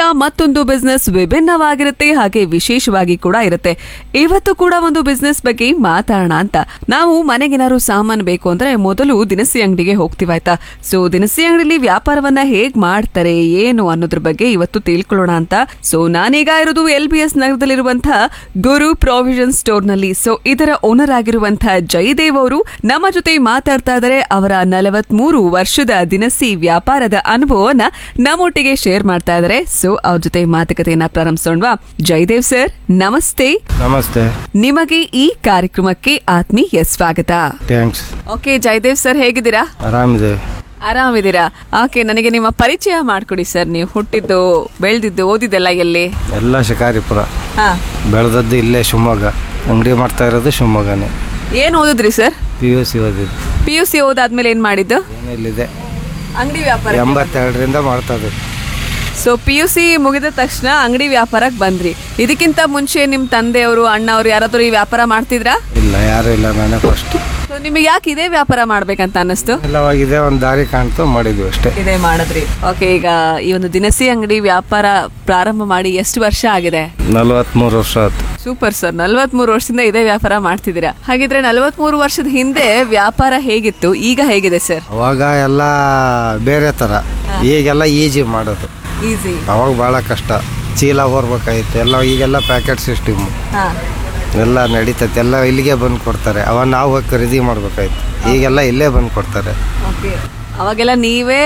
ಮತ್ತೊಂದು ಬಿಸ್ನೆಸ್ ವಿಭಿನ್ನವಾಗಿರುತ್ತೆ ಹಾಗೆ ವಿಶೇಷವಾಗಿ ಕೂಡ ಇರುತ್ತೆ ಇವತ್ತು ಕೂಡ ಒಂದು ಬಿಸ್ನೆಸ್ ಬಗ್ಗೆ ಮಾತಾಡೋಣ ಅಂತ ನಾವು ಮನೆಗೇನಾದ್ರು ಸಾಮಾನು ಬೇಕು ಅಂದ್ರೆ ಮೊದಲು ದಿನಸಿ ಅಂಗಡಿಗೆ ಹೋಗ್ತೀವಾಯ್ತಾ ಸೊ ದಿನಸಿ ಅಂಗಡಿಲಿ ವ್ಯಾಪಾರವನ್ನ ಹೇಗ್ ಮಾಡ್ತಾರೆ ಏನು ಅನ್ನೋದ್ರ ಬಗ್ಗೆ ಇವತ್ತು ತಿಳ್ಕೊಳ್ಳೋಣ ಅಂತ ಸೊ ನಾನೀಗ ಇರೋದು ಎಲ್ ಬಿ ಎಸ್ ನಗರದಲ್ಲಿರುವಂತಹ ಗುರು ಪ್ರಾವಿಷನ್ ಸ್ಟೋರ್ ನಲ್ಲಿ ಸೊ ಇದರ ಓನರ್ ಆಗಿರುವಂತಹ ಜಯದೇವ್ ಅವರು ನಮ್ಮ ಜೊತೆ ಮಾತಾಡ್ತಾ ಇದ್ದಾರೆ ಅವರ ನಲವತ್ಮೂರು ವರ್ಷದ ದಿನಸಿ ವ್ಯಾಪಾರದ ಅನುಭವವನ್ನ ನಮ್ಮೊಟ್ಟಿಗೆ ಶೇರ್ ಮಾಡ್ತಾ ಇದ್ದಾರೆ ಸೊ ಅವ್ರ ಜೊತೆ ಮಾತುಕತೆಯನ್ನ ಪ್ರಾರಂಭಿಸೋಣವಾ ಜಯದೇವ್ ಸರ್ ನಮಸ್ತೆ ನಮಸ್ತೆ ನಿಮಗೆ ಈ ಕಾರ್ಯಕ್ರಮಕ್ಕೆ ಆತ್ಮೀಯ ಸ್ವಾಗತ ಥ್ಯಾಂಕ್ಸ್ ಓಕೆ ಜಯದೇವ್ ಸರ್ ಹೇಗಿದ್ದೀರಾ ಆರಾಮಿದೆ ಆರಾಮಿದ್ದೀರಾ ಓಕೆ ನನಗೆ ನಿಮ್ಮ ಪರಿಚಯ ಮಾಡ್ಕೊಡಿ ಸರ್ ನೀವು ಹುಟ್ಟಿದ್ದು ಬೆಳೆದಿದ್ದು ಓದಿದ್ದೆಲ್ಲ ಎಲ್ಲಿ ಎಲ್ಲ ಶಿಕಾರಿಪುರ ಹಾ ಬೆಳೆದದ್ದು ಇಲ್ಲೇ ಶಿವಮೊಗ್ಗ ಅಂಗಡಿ ಮಾಡ್ತಾ ಇರೋದು ಶಿವಮೊಗ್ಗನೇ ಏನ್ ಓದಿದ್ರಿ ಸರ್ ಪಿ ಯು ಸಿ ಓದಿದ್ದು ಪಿ ಯು ಸಿ ಓದಾದ್ಮೇಲೆ ಏನ್ ಮಾಡಿದ್ದು ಏನಿಲ್ಲಿದೆ ಅಂಗಡಿ ವ್ಯಾಪಾರ ಎಂಬತ್ತೆರಡರಿಂದ ಮಾಡ್ತಾ ಇದ್ದೀವಿ ಸೊ ಪಿ ಯು ಸಿ ಮುಗಿದ ತಕ್ಷಣ ಅಂಗಡಿ ವ್ಯಾಪಾರಕ್ಕೆ ಬಂದ್ರಿ ಇದಕ್ಕಿಂತ ಮುಂಚೆ ನಿಮ್ ತಂದೆಯವರು ಅಣ್ಣವ್ರು ಯಾರಾದ್ರೂ ಈ ವ್ಯಾಪಾರ ಮಾಡ್ತಿದ್ರಾ ಇಲ್ಲ ಯಾರೂ ಇಲ್ಲ ನಾನೇ ಫಸ್ಟ್ ಸೊ ನಿಮಗೆ ಯಾಕೆ ಇದೇ ವ್ಯಾಪಾರ ಮಾಡ್ಬೇಕಂತ ಅನ್ನಿಸ್ತು ಎಲ್ಲವಾಗಿದೆ ಒಂದು ದಾರಿ ಕಾಣ್ತು ಮಾಡಿದ್ವಿ ಅಷ್ಟೇ ಇದೇ ಮಾಡಿದ್ರಿ ಓಕೆ ಈಗ ಈ ಒಂದು ದಿನಸಿ ಅಂಗಡಿ ವ್ಯಾಪಾರ ಪ್ರಾರಂಭ ಮಾಡಿ ಎಷ್ಟು ವರ್ಷ ಆಗಿದೆ ನಲ್ವತ್ಮೂರು ವರ್ಷ ಆಯ್ತು ಸೂಪರ್ ಸರ್ ನಲ್ವತ್ಮೂರು ವರ್ಷದಿಂದ ಇದೇ ವ್ಯಾಪಾರ ಮಾಡ್ತಿದ್ದೀರಾ ಹಾಗಿದ್ರೆ ನಲ್ವತ್ಮೂರು ವರ್ಷದ ಹಿಂದೆ ವ್ಯಾಪಾರ ಹೇಗಿತ್ತು ಈಗ ಹೇಗಿದೆ ಸರ್ ಅವಾಗ ಎಲ್ಲ ಬೇರೆ ಥರ ಈಗೆಲ್ಲ ಈಜಿ ಮಾಡೋದು ಈಸಿ ಅವಾಗ ಭಾಳ ಕಷ್ಟ ಚೀಲ ಹೊರ್ಬೇಕಾಯ್ತು ಎಲ್ಲ ಈಗೆಲ್ಲ ಪ್ಯಾಕೆಟ್ ಸಿಸ್ಟಮ್ ಹಾ ಎಲ್ಲ ನಡೀತೈತೆ ಎಲ್ಲ ಇಲ್ಲಿಗೆ ಬಂದು ಕೊಡ್ತಾರೆ ಅವ ನಾವು ಹೋಗಿ ಖರೀದಿ ಮಾಡ್ಬೇಕಾಯ್ತು ಈಗೆಲ್ಲ ಇಲ್ಲೇ ಬಂದು ಕೊಡ್ತಾರೆ ಓಕೆ ಅವಾಗೆಲ್ಲ ನೀವೇ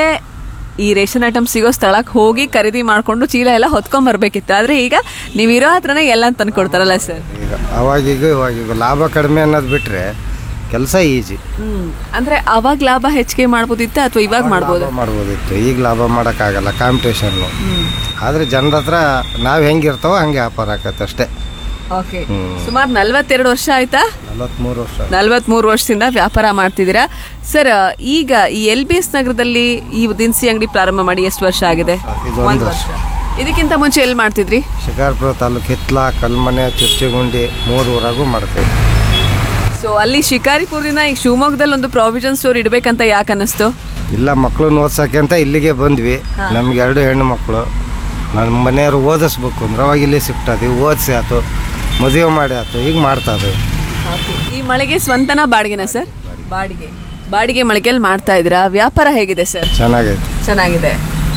ಈ ರೇಷನ್ ಐಟಮ್ ಸಿಗೋ ಸ್ಥಳಕ್ಕೆ ಹೋಗಿ ಖರೀದಿ ಮಾಡ್ಕೊಂಡು ಚೀಲ ಎಲ್ಲ ಹೊತ್ಕೊಂಡ್ ಬರ್ಬೇಕಿತ್ತು ಆದ್ರೆ ಈಗ ನೀವು ಇರೋ ಹತ್ರನೇ ಎಲ್ಲ ತಂದು ಕೊಡ್ತಾರಲ್ಲ ಸರ್ ಈಗ ಅವಾಗಿಗ ಇವಾಗಿಗ ಲಾಭ ಕಡಿಮೆ ಅನ್ನೋದು ಬಿಟ್ರೆ ಕೆಲಸ ಈಜಿ ಹ್ಮ್ ಅಂದ್ರೆ ಅವಾಗ ಲಾಭ ಹೆಚ್ಚಿಗೆ ಮಾಡ್ಬೋದಿತ್ತ ಅಥವಾ ಇವಾಗ ಮಾಡ್ಬೋದು ಲಾಭ ಮಾಡ್ಬೋದಿತ್ತು ಈಗ ಲಾಭ ಮಾಡೋಕ್ಕಾಗಲ್ಲ ಕಾಂಪಿಟೇಷನ್ನು ಆದರೆ ಜನರ ಹತ್ರ ನಾವು ಹೆಂಗಿರ್ತಾವೋ ಹಂಗೆ ವ್ಯಾಪಾರ ಆಕತ್ತೆ ಅಷ್ಟೇ ಓಕೆ ಸುಮಾರು ನಲ್ವತ್ತೆರಡು ವರ್ಷ ಆಯ್ತಾ ನಲವತ್ತ್ಮೂರು ವರ್ಷ ನಲ್ವತ್ಮೂರು ವರ್ಷದಿಂದ ವ್ಯಾಪಾರ ಮಾಡ್ತಿದ್ದೀರಾ ಸರ್ ಈಗ ಈ ಎಲ್ ಬಿ ಎಸ್ ನಗರದಲ್ಲಿ ಈ ದಿನಸಿ ಅಂಗಡಿ ಪ್ರಾರಂಭ ಮಾಡಿ ಎಷ್ಟು ವರ್ಷ ಆಗಿದೆ ಇದು ಒಂದು ವರ್ಷ ಇದಕ್ಕಿಂತ ಮುಂಚೆ ಎಲ್ಲಿ ಮಾಡ್ತಿದ್ರಿ ಶಿಕಾರ್ಪುರ ತಾಲೂಕು ಹಿತ್ಲ ಕಲ್ಮನೆ ಚುರ್ಚಿಗುಂಡಿ ಮೂರು ಊರಾಗೂ ಮಾಡ್ತೇವೆ ಸೊ ಅಲ್ಲಿ ಶಿಕಾರಿಪುರದಿಂದ ಈಗ ಶಿವಮೊಗ್ಗದಲ್ಲಿ ಒಂದು ಪ್ರಾವಿಷನ್ ಸ್ಟೋರ್ ಇಡ್ಬೇಕಂತ ಯಾಕೆ ಅನ್ನಿಸ್ತು ಇಲ್ಲ ಮಕ್ಕಳನ್ನ ಓದ್ಸೋಕೆ ಅಂತ ಇಲ್ಲಿಗೆ ಬಂದ್ವಿ ನಮ್ಗೆ ಎರಡು ಹೆಣ್ಣು ಮಕ್ಕಳು ನನ್ನ ಮನೆಯವ್ರು ಓದಿಸ್ಬೇಕು ಅಂದ್ರೆ ಅವಾಗ ಇಲ್ಲಿ ಶಿಫ್ಟ್ ಆದ್ವಿ ಓದಿಸಿ ಆಯ್ತು ಮದುವೆ ಮಾಡಿ ಆಯ್ತು ಈಗ ಮಾಡ್ತಾ ಇದ್ದೀವಿ ಈ ಮಳೆಗೆ ಸ್ವಂತನ ಬಾಡಿಗೆನ ಸರ್ ಬಾಡಿಗೆ ಬಾಡಿಗೆ ಮಳಿಗೆಯಲ್ಲಿ ಮಾಡ್ತಾ ಇದ್ದೀರಾ ವ್ಯಾಪಾರ ಹೇಗಿದೆ ಸರ್ ಚೆನ್ನಾಗೈತೆ ಚೆನ್ನಾಗಿದೆ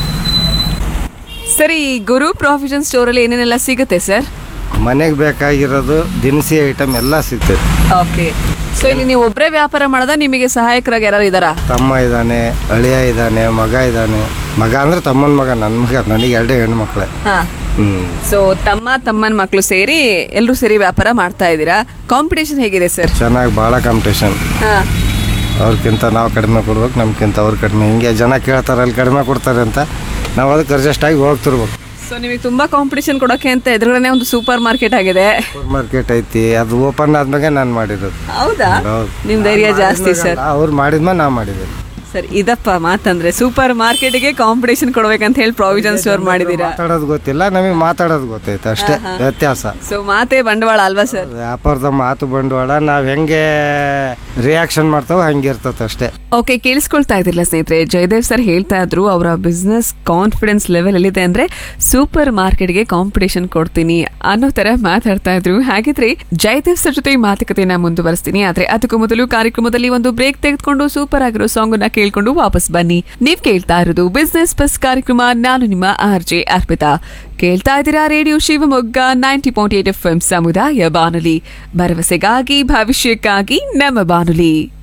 ಸರಿ ಈ ಗುರು ಪ್ರಾವಿಷನ್ ಸ್ಟೋರಲ್ಲಿ ಏನೇನೆಲ್ಲ ಸಿಗುತ್ತೆ ಸರ್ ಮನೆಗೆ ಬೇಕಾಗಿರೋದು ದಿನಸಿ ಐಟಮ್ ಎಲ್ಲ ಸಿಗ್ತೈತೆ ಓಕೆ ಸೊ ಇಲ್ಲಿ ನೀವು ಒಬ್ಬರೇ ವ್ಯಾಪಾರ ಮಾಡೋದ ನಿಮಗೆ ಸಹಾಯಕರಾಗಿ ಯಾರು ಇದ್ದಾರಾ ತಮ್ಮ ಇದ್ದಾನೆ ಅಳಿಯ ಇದ್ದಾನೆ ಮಗ ಇದ್ದಾನೆ ಮಗ ಅಂದ್ರೆ ತಮ್ಮನ ಮಗ ನನ್ನ ಮಗ ನನಗೆ ಎರಡು ಹೆಣ್ಣು ಮಕ್ಕಳೇ ಹಾ ಹ್ಞೂ ಸೊ ತಮ್ಮ ತಮ್ಮನ ಮಕ್ಕಳು ಸೇರಿ ಎಲ್ಲರೂ ಸೇರಿ ವ್ಯಾಪಾರ ಮಾಡ್ತಾ ಇದ್ದೀರಾ ಕಾಂಪಿಟೇಷನ್ ಹೇಗಿದೆ ಸರ್ ಚೆನ್ನಾಗಿ ಭಾಳ ಕಾಂಪಿಟೇಷನ್ ಹಾ ಅವ್ರಿಗಿಂತ ನಾವು ಕಡಿಮೆ ಕೊಡ್ಬೇಕು ನಮ್ಗಿಂತ ಅವ್ರು ಕಡಿಮೆ ಹಿಂಗೆ ಜನ ಕೇಳ್ತಾರೆ ಅಲ್ಲಿ ಕಡಿಮೆ ಕೊಡ್ತಾರೆ ಅಂತ ನಾವು ಅದಕ್ಕೆ ಅಡ್ಜಸ್ಟ್ ಆಗಿ ಹೋಗ್ತಿರ್ಬೇಕು ಸೊ ನಿಮಗೆ ತುಂಬಾ ಕಾಂಪಿಟೇಷನ್ ಕೊಡೋಕೆ ಅಂತ ಎದುರುಗಡೆ ಒಂದು ಸೂಪರ್ ಮಾರ್ಕೆಟ್ ಆಗಿದೆ ಸೂಪರ್ ಮಾರ್ಕೆಟ್ ಐತಿ ಅದು ಓಪನ್ ಆದ್ಮೇಲೆ ನಾನು ಮಾಡಿರೋದು ಹೌದಾ ಹೌದು. ನಿಮ್ ಧೈರ್ಯ ಜಾಸ್ತಿ ಸರ್ ಅವ್ರು ಮಾಡಿದ್ಮೇಲೆ ನಾ ಮಾಡಿದ್ದೀನಿ ಸರ್ ಇದಪ್ಪ ಮಾತಂದ್ರೆ ಸೂಪರ್ ಮಾರ್ಕೆಟ್ಗೆ ಕಾಂಪಿಟೇಷನ್ ಕೊಡ್ಬೇಕಂತ ಹೇಳಿ ಪ್ರಾವಿಷನ್ ಸ್ಟೋರ್ ಮಾಡಿದೀರಾ ಮಾತಾಡೋದು ಗೊತ್ತಿಲ್ಲ ನಮಗೆ ಮಾತಾಡೋದು ಗೊತ್ತೈತೆ ಅಷ್ಟೇ ವ್ಯತ್ಯಾಸ ಸೊ ಮಾತೇ ಬಂಡವಾಳ ಅಲ್ವಾ ಸರ್ ವ್ಯಾಪಾರದ ಮಾತು ಬಂಡವಾಳ ನಾವು ಹೆಂಗೆ ರಿಯಾಕ್ಷನ್ ಮಾಡ್ತಾವೋ ಹಂಗೆ ಇರ್ತದೆ ಅಷ್ಟೇ ಓಕೆ ಕೇಳಿಸ್ಕೊಳ್ತಾ ಇದ್ದಿಲ್ಲ ಸ್ನೇಹಿತರೆ ಜಯದೇವ್ ಸರ್ ಹೇಳ್ತಾ ಇದ್ರು ಅವರ ಬಿಸ್ನೆಸ್ ಕಾನ್ಫಿಡೆನ್ಸ್ ಲೆವೆಲ್ ಎಲ್ಲಿದೆ ಅಂದ್ರೆ ಸೂಪರ್ ಮಾರ್ಕೆಟ್ಗೆ ಕಾಂಪಿಟೇಷನ್ ಕೊಡ್ತೀನಿ ಅನ್ನೋ ತರ ಮಾತಾಡ್ತಾ ಇದ್ರು ಹಾಗಿದ್ರೆ ಜಯದೇವ್ ಸರ್ ಜೊತೆ ಈ ಮಾತುಕತೆಯನ್ನ ಮುಂದುವರಿಸ್ತೀನಿ ಆದ್ರೆ ಅದಕ್ಕೂ ಮೊದಲು ಕಾರ್ಯಕ್ರಮದಲ್ಲಿ ಒಂದು ಬ್ರೇಕ್ ತೆಗೆದುಕೊಂಡು ಸೂಪರ್ ಆಗಿರೋ ಸಾಂಗ್ ಅನ್ನ ಕೇಳ್ಕೊಂಡು ವಾಪಸ್ ಬನ್ನಿ ನೀವ್ ಕೇಳ್ತಾ ಇರೋದು ಬಿಸ್ನೆಸ್ ಬಸ್ ಕಾರ್ಯಕ್ರಮ ನಾನು ನಿಮ್ಮ ಆರ್ ಜೆ ಅರ್ಪಿತಾ ಕೇಳ್ತಾ ಇದ್ದೀರಾ radio Shivamogga ninety point eight F M ಸಮುದಾಯ ಬಾನುಲಿ ಭರವಸೆಗಾಗಿ ಭವಿಷ್ಯಕ್ಕಾಗಿ ನಮ್ಮ ಬಾನುಲಿ